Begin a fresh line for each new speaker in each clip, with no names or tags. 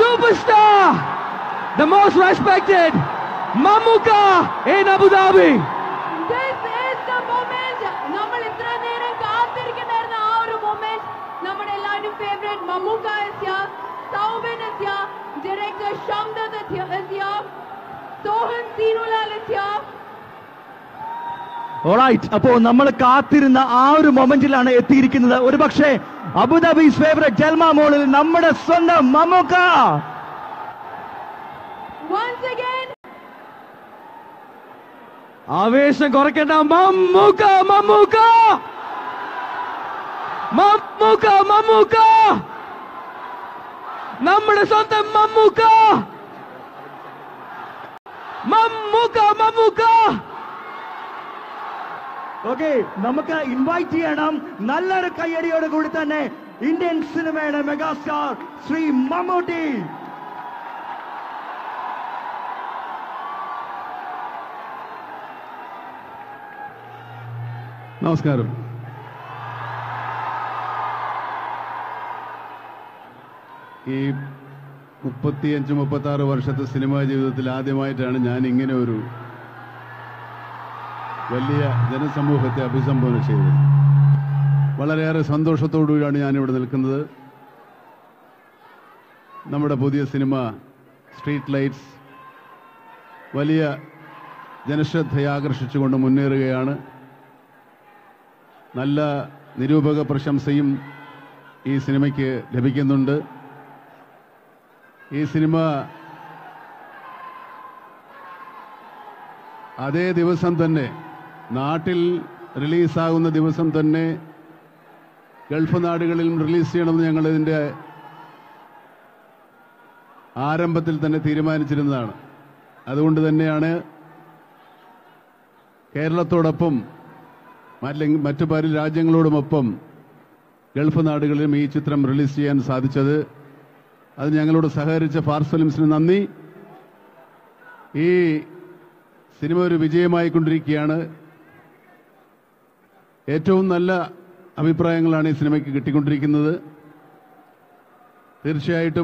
superstar, the most respected, Mamuka in Abu Dhabi.
This is the moment. നമ്മൾ ഇത്ര നേരം കാത്തിരിക്കുന്നായിരുന്ന ആ ഒരു മൊമെന്റ് നമ്മുടെ എല്ലാവരും favourite Mammukka is here, Soubin is here, director ഷംദത് is here, is here, Sohan Seenulal is here.
ഓളൈറ്റ് അപ്പോ നമ്മൾ കാത്തിരുന്ന ആ ഒരു മൊമെന്റിലാണ് എത്തിയിരിക്കുന്നത് ഒരു പക്ഷേ അബുദാബീസ് ഫേവറേറ്റ് ജൽമ മോളിൽ നമ്മുടെ സ്വന്തം മമ്മൂക്ക
Once again,
ആവേശം കുറയ്ക്കേണ്ട മമ്മൂക്ക മമ്മൂക്ക മമ്മൂക്ക മമ്മൂക്ക നമ്മുടെ സ്വന്തം മമ്മൂക്ക മമ്മൂക്ക മമ്മൂക്ക
ഓക്കെ നമുക്ക് ഇൻവൈറ്റ് ചെയ്യണം നല്ലൊരു കയ്യടിയോട് കൂടി തന്നെ ഇന്ത്യൻ സിനിമയുടെ മെഗാസ്റ്റാർ ശ്രീ മമ്മൂട്ടി
നമസ്കാരം ഈ മുപ്പത്തിയഞ്ച് മുപ്പത്തി ആറ് വർഷത്തെ സിനിമാ ജീവിതത്തിൽ ആദ്യമായിട്ടാണ് ഞാൻ ഇങ്ങനെ ഒരു വലിയ ജനസമൂഹത്തെ അഭിസംബോധന ചെയ്തത് വളരെയേറെ സന്തോഷത്തോടുകൂടിയാണ് ഞാനിവിടെ നിൽക്കുന്നത് നമ്മുടെ പുതിയ സിനിമ സ്ട്രീറ്റ് ലൈറ്റ്സ് വലിയ ജനശ്രദ്ധയെ ആകർഷിച്ചുകൊണ്ട് മുന്നേറുകയാണ് നല്ല നിരൂപക പ്രശംസയും ഈ സിനിമയ്ക്ക് ലഭിക്കുന്നുണ്ട് ഈ സിനിമ അതേ ദിവസം തന്നെ നാട്ടിൽ റിലീസാകുന്ന ദിവസം തന്നെ ഗൾഫ് നാടുകളിലും റിലീസ് ചെയ്യണമെന്ന് ഞങ്ങൾ ഇതിൻ്റെ ആരംഭത്തിൽ തന്നെ തീരുമാനിച്ചിരുന്നതാണ് അതുകൊണ്ട് തന്നെയാണ് കേരളത്തോടൊപ്പം അല്ലെങ്കിൽ മറ്റു പല രാജ്യങ്ങളോടുമൊപ്പം ഗൾഫ് നാടുകളിലും ഈ ചിത്രം റിലീസ് ചെയ്യാൻ സാധിച്ചത് അത് ഞങ്ങളോട് സഹകരിച്ച ഫാർസ് ഫിലിംസിന് നന്ദി ഈ സിനിമ ഒരു വിജയമായിക്കൊണ്ടിരിക്കുകയാണ് ഏറ്റവും നല്ല അഭിപ്രായങ്ങളാണ് ഈ സിനിമയ്ക്ക് കിട്ടിക്കൊണ്ടിരിക്കുന്നത് തീർച്ചയായിട്ടും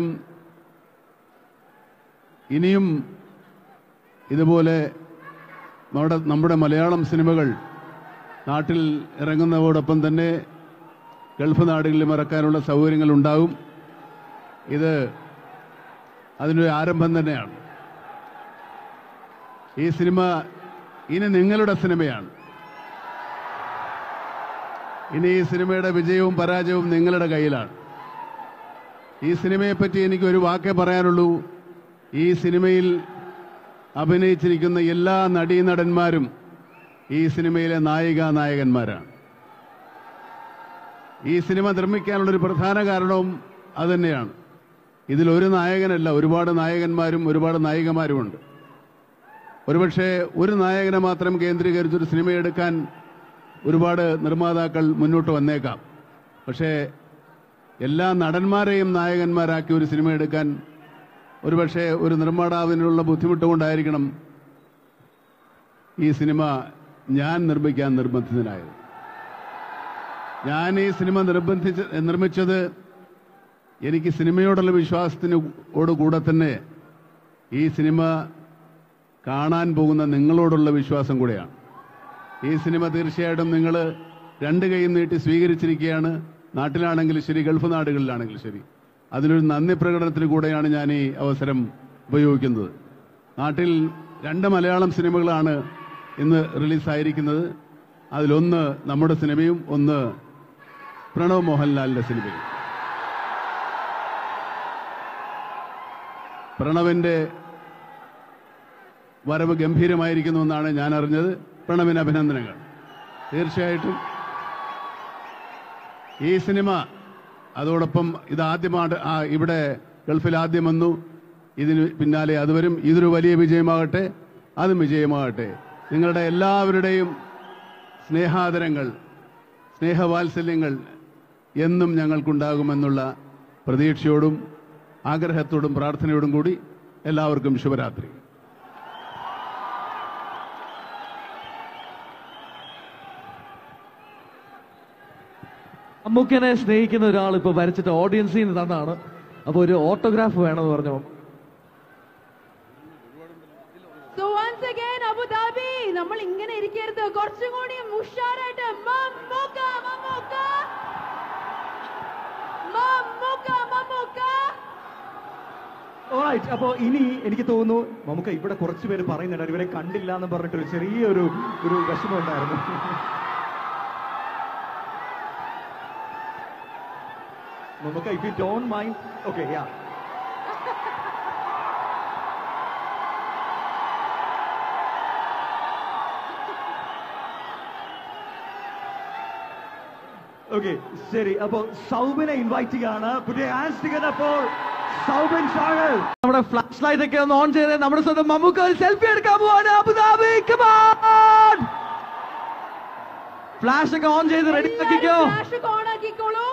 ഇനിയും ഇതുപോലെ നമ്മുടെ നമ്മുടെ മലയാളം സിനിമകൾ നാട്ടിൽ ഇറങ്ങുന്നതോടൊപ്പം തന്നെ ഗൾഫ് നാടുകളിലും ഇറക്കാനുള്ള സൗകര്യങ്ങൾ ഉണ്ടാവും ഇത് അതിനൊരു ആരംഭം തന്നെയാണ് ഈ സിനിമ ഇനി നിങ്ങളുടെ സിനിമയാണ് ഇനി ഈ സിനിമയുടെ വിജയവും പരാജയവും നിങ്ങളുടെ കയ്യിലാണ് ഈ സിനിമയെപ്പറ്റി എനിക്ക് ഒരു വാക്കേ പറയാനുള്ളൂ ഈ സിനിമയിൽ അഭിനയിച്ചിരിക്കുന്ന എല്ലാ നടീനടന്മാരും ഈ സിനിമയിലെ നായിക നായകന്മാരാണ് ഈ സിനിമ നിർമ്മിക്കാനുള്ളൊരു പ്രധാന കാരണവും അതുതന്നെയാണ് ഇതിലൊരു നായകനല്ല ഒരുപാട് നായകന്മാരും ഒരുപാട് നായികമാരുമുണ്ട് ഒരുപക്ഷെ ഒരു നായകനെ മാത്രം കേന്ദ്രീകരിച്ചൊരു സിനിമ എടുക്കാൻ ഒരുപാട് നിർമ്മാതാക്കൾ മുന്നോട്ട് വന്നേക്കാം പക്ഷേ എല്ലാ നടന്മാരെയും നായകന്മാരാക്കി ഒരു സിനിമ എടുക്കാൻ ഒരുപക്ഷെ ഒരു നിർമ്മാതാവിനുള്ള ബുദ്ധിമുട്ട് കൊണ്ടായിരിക്കണം ഈ സിനിമ ഞാൻ നിർമ്മിക്കാൻ നിർബന്ധിതനായത് ഞാൻ ഈ സിനിമ നിർബന്ധിച്ച് നിർമ്മിച്ചത് എനിക്ക് സിനിമയോടുള്ള വിശ്വാസത്തിന് കൂടെ തന്നെ ഈ സിനിമ കാണാൻ പോകുന്ന നിങ്ങളോടുള്ള വിശ്വാസം കൂടെയാണ് ഈ സിനിമ തീർച്ചയായിട്ടും നിങ്ങൾ രണ്ട് കൈയും നീട്ടി സ്വീകരിച്ചിരിക്കുകയാണ് നാട്ടിലാണെങ്കിലും ശരി ഗൾഫ് നാടുകളിലാണെങ്കിലും ശരി അതിനൊരു നന്ദി പ്രകടനത്തിന് കൂടെയാണ് ഞാൻ ഈ അവസരം ഉപയോഗിക്കുന്നത് നാട്ടിൽ രണ്ട് മലയാളം സിനിമകളാണ് ഇന്ന് റിലീസായിരിക്കുന്നത് അതിലൊന്ന് നമ്മുടെ സിനിമയും ഒന്ന് പ്രണവ് മോഹൻലാലിന്റെ സിനിമയും പ്രണവിന്റെ വരവ് ഗംഭീരമായിരിക്കുന്നുവെന്നാണ് ഞാൻ അറിഞ്ഞത് പ്രണവിന് അഭിനന്ദനങ്ങൾ തീർച്ചയായിട്ടും ഈ സിനിമ അതോടൊപ്പം ഇത് ആദ്യമാണ് ആ, ഇവിടെ ഗൾഫിൽ ആദ്യം വന്നു ഇതിന് പിന്നാലെ അത് വരും ഇതൊരു വലിയ വിജയമാകട്ടെ അതും വിജയമാകട്ടെ നിങ്ങളുടെ എല്ലാവരുടെയും സ്നേഹാദരങ്ങൾ സ്നേഹവാത്സല്യങ്ങൾ എന്നും ഞങ്ങൾക്കുണ്ടാകുമെന്നുള്ള പ്രതീക്ഷയോടും ആഗ്രഹത്തോടും പ്രാർത്ഥനയോടും കൂടി എല്ലാവർക്കും ശുഭരാത്രി
മമ്മൂക്കനെ സ്നേഹിക്കുന്ന ഒരാൾ ഇപ്പൊ വരച്ചിട്ട് ഓഡിയൻസിൽ നിന്ന് തന്നാണ് അപ്പൊ ഒരു ഓട്ടോഗ്രാഫ് വേണമെന്ന് പറഞ്ഞു
So once again Abu Dhabi നമ്മൾ ഇങ്ങനെ ഇരിക്കരുത് കുറച്ചും കൂടി ഉഷാറായിട്ട് മമ്മൂക്ക മമ്മൂക്ക മമ്മൂക്ക മമ്മൂക്ക
Alright, അപ്പോ ഇനി എനിക്ക് തോന്നുന്നു നമുക്ക് ഇവിടെ കുറച്ച് പേര് പറയുന്നുണ്ട് ഇവരെ കണ്ടില്ല എന്ന് പറഞ്ഞിട്ട് ഒരു ചെറിയൊരു ഒരു വിഷമം ഉണ്ടായിരുന്നു നമുക്ക് if you don't mind okay yeah okay ശരി അപ്പോ സൗബിനെ ഇൻവൈറ്റ് ചെയ്യാണ് പുതിയ ഹാൻഡ്സ് ടിക്കറ്റ് അപ്പോൾ സൗബിൻ ഷാഗൽ
നമ്മുടെ ഫ്ലാഷ് ലൈറ്റ് ഒക്കെ ഒന്ന് ഓൺ ചെയ്ത് നമ്മുടെ സ്വന്തം മമ്മൂക്ക ഒരു സെൽഫി എടുക്കാൻ പോവാണ് അബുദാബി ഫ്ലാഷ് ഒക്കെ ഓൺ ചെയ്ത് റെഡി ആക്കിക്കോ
ഫ്ലാഷ് ഓൺ ആക്കിക്കോളൂ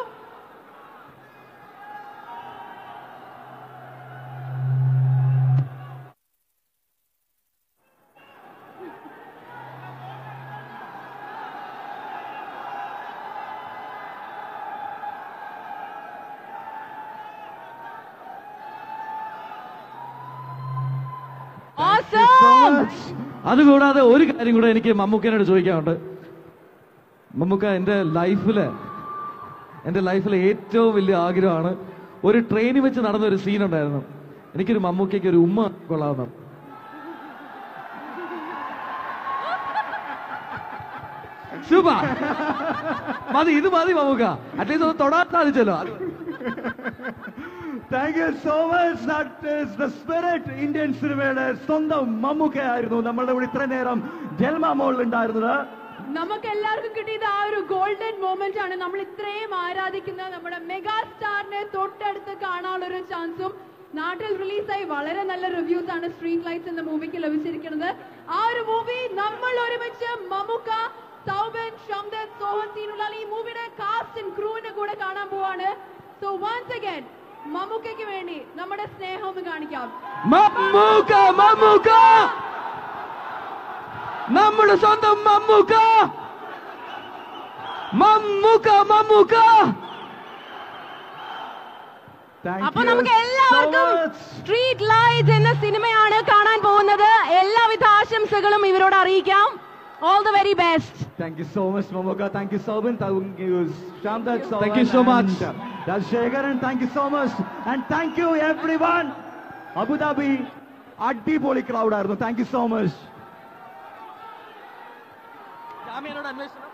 Awesome!
അതുകൂടാതെ ഒരു കാര്യം കൂടെ എനിക്ക് മമ്മൂക്കനോട് ചോദിക്കാനുണ്ട് മമ്മൂക്ക എൻ്റെ ലൈഫില് എൻ്റെ ലൈഫിലെ ഏറ്റവും വലിയ ആഗ്രഹമാണ് ഒരു ട്രെയിനിൽ വെച്ച് നടന്ന ഒരു സീൻ ഉണ്ടായിരുന്നു എനിക്കൊരു മമ്മൂക്കയ്ക്ക് ഒരു ഉമ്മ കൊള്ളാവുന്ന സൂപ്പർ മതി ഇത് മതി മമ്മൂക്ക അറ്റ്ലീസ്റ്റ് ഒന്ന് തൊടാൻ സാധിച്ചല്ലോ അത്
thank you so much that is the spirit Indian സിനിമയുടെ സ്വന്തം മമ്മൂക്കയായിരുന്നു നമ്മളുടെ കൂടെ ഇത്ര നേരം ജൽമ മോളിൽ ഉണ്ടായിരുന്നത്
നമുക്ക് എല്ലാവർക്കും കിട്ടിയത് ആ ഒരു ഗോൾഡൻ മൊമെന്റ് ആണ് നമ്മൾ ഇത്രയും ആരാധിക്കുന്ന നമ്മുടെ മെഗാ സ്റ്റാറിനെ തൊട്ടടുത്ത് കാണാനുള്ള ഒരു ചാൻസും നാട്ടിൽ റിലീസായി വളരെ നല്ല റിവ്യൂസ് ആണ് സ്ട്രീറ്റ് ലൈറ്റ്സ് എന്ന മൂവിക്ക് ലഭിച്ചിരിക്കുന്നത് ആ ഒരു മൂവി നമ്മൾ ഒരുമിച്ച് മമുക്ക സൗബൻ ഷംദൻ സോഹൻ സീനുള്ള ഈ മൂവിയുടെ കാസ്റ്റ് ആൻഡ് ക്രൂവിന്റെ കൂടെ കാണാൻ പോവാണ് സോ വൺസ് അഗൈൻ മമ്മൂക്കയ്ക്ക് വേണ്ടി നമ്മുടെ സ്നേഹം ഒന്ന് കാണിക്കാം
മമ്മൂക്ക മമ്മൂക്ക നമ്മുടെ സ്വന്തം മമ്മൂക്ക മമ്മൂക്ക മമ്മൂക്ക
Thank
അപ്പൊ
you
നമുക്ക്
so
എല്ലാവർക്കും
much.
സ്ട്രീറ്റ് ലൈറ്റ് എന്ന സിനിമയാണ് കാണാൻ പോകുന്നത് എല്ലാവിധ ആശംസകളും ഇവരോട് അറിയിക്കാം all the very best
Thank you so much, Mamoka. Thank you, Sobin. Thank you, Shamdat.
Thank you so much.
Rajshekharan, thank you so much. And thank you, everyone. Abu Dhabi, അടിപൊളി crowd ആയിരുന്നു thank you so much
ജാമ്യനോട് അന്വേഷണം